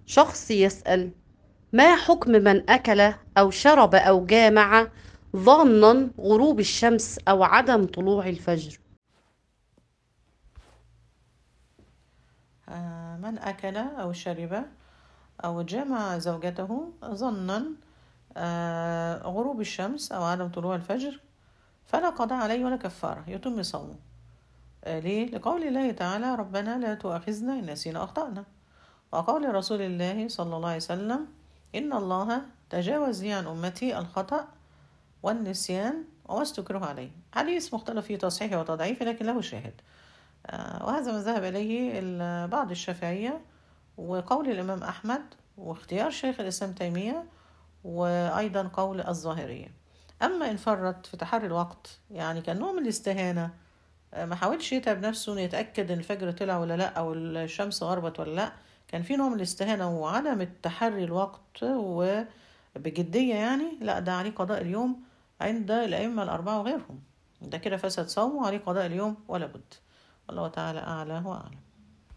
شخص يسأل ما حكم من أكل أو شرب أو جامع ظانا غروب الشمس أو عدم طلوع الفجر آه، من أكل أو شرب أو جامع زوجته ظنا آه، غروب الشمس أو عدم طلوع الفجر فلا قضاء عليه ولا كفارة يتم صومه آه، ليه؟ لقول الله تعالى ربنا لا تؤاخذنا إن نسينا أخطأنا وقول رسول الله صلى الله عليه وسلم إن الله تجاوز لي عن أمتي الخطأ والنسيان وما استكره عليه حديث مختلف في تصحيحه وتضعيفه لكن له شاهد آه، وهذا ما ذهب إليه ال- بعض الشافعية وقول الإمام أحمد واختيار شيخ الإسلام تيمية وأيضا قول الظاهرية أما إن فرط في تحري الوقت يعني كان نوع من الاستهانة آه، ما حاولش يتعب نفسه إنه يتأكد إن الفجر طلع ولا لأ أو الشمس غربت ولا لأ كان في نوع من الاستهانة وعدم التحري الوقت وبجدية يعني لأ ده عليه قضاء اليوم عند الأئمة الأربعة وغيرهم ده كده فسد صومه عليه قضاء اليوم ولا بد والله تعالى أعلى وأعلم